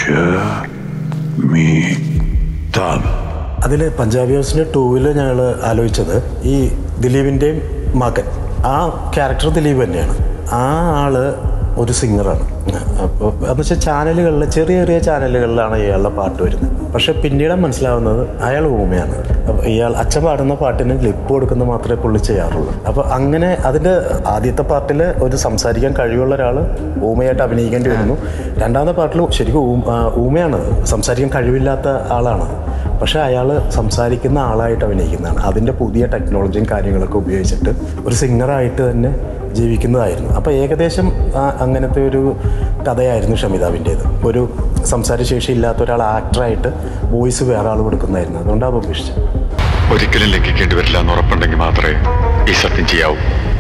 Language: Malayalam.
ഷമീതാൻ അതിൽ പഞ്ചാബി ഹൗസിൻ്റെ ടൂവിൽ ഞങ്ങൾ ആലോചിച്ചത് ഈ ദിലീപിൻ്റെയും മകൻ ആ ക്യാരക്ടർ ദിലീപ് തന്നെയാണ് ആ ആള് ഒരു സിംഗറാണ് അപ്പോൾ എന്ന് വെച്ചാൽ ചാനലുകളിൽ ചെറിയ ചെറിയ ചാനലുകളിലാണ് ഇയാളുടെ പാട്ട് വരുന്നത് പക്ഷെ പിന്നീട് മനസ്സിലാവുന്നത് അയാൾ ഊമയാണ് അപ്പോൾ ഇയാൾ അച്ഛൻ പാടുന്ന പാട്ടിന് ക്ലിപ്പ് കൊടുക്കുന്നത് മാത്രമേ പുള്ളി ചെയ്യാറുള്ളൂ അപ്പോൾ അങ്ങനെ അതിൻ്റെ ആദ്യത്തെ പാർട്ടിൽ ഒരു സംസാരിക്കാൻ കഴിവുള്ള ഒരാൾ ഊമയായിട്ട് അഭിനയിക്കേണ്ടി വരുന്നു രണ്ടാമത്തെ പാട്ടിൽ ശരിക്കും ഊ- ആ, ഊമയാണ് സംസാരിക്കാൻ കഴിവില്ലാത്ത ആളാണ് പക്ഷേ അയാൾ സംസാരിക്കുന്ന ആളായിട്ട് അഭിനയിക്കുന്നതാണ് അതിൻ്റെ പുതിയ ടെക്നോളജിയും കാര്യങ്ങളൊക്കെ ഉപയോഗിച്ചിട്ട് ഒരു സിംഗറായിട്ട് തന്നെ ജീവിക്കുന്നതായിരുന്നു അപ്പോൾ ഏകദേശം ആ അങ്ങനത്തെ ഒരു കഥയായിരുന്നു ഷമിതാവിൻ്റേത് ഒരു സംസാരശേഷി ഇല്ലാത്ത ഒരാൾ ആക്ടറായിട്ട് വോയിസ് വേറെ ആൾ കൊടുക്കുന്നതായിരുന്നു അതുകൊണ്ടാണ് അത് ഉപേക്ഷിച്ചത് ഒരിക്കലും ലംഘിക്കേണ്ടി വരില്ല എന്ന് ഉറപ്പുണ്ടെങ്കിൽ മാത്രമേ ഈ സത്യം ചെയ്യാവൂ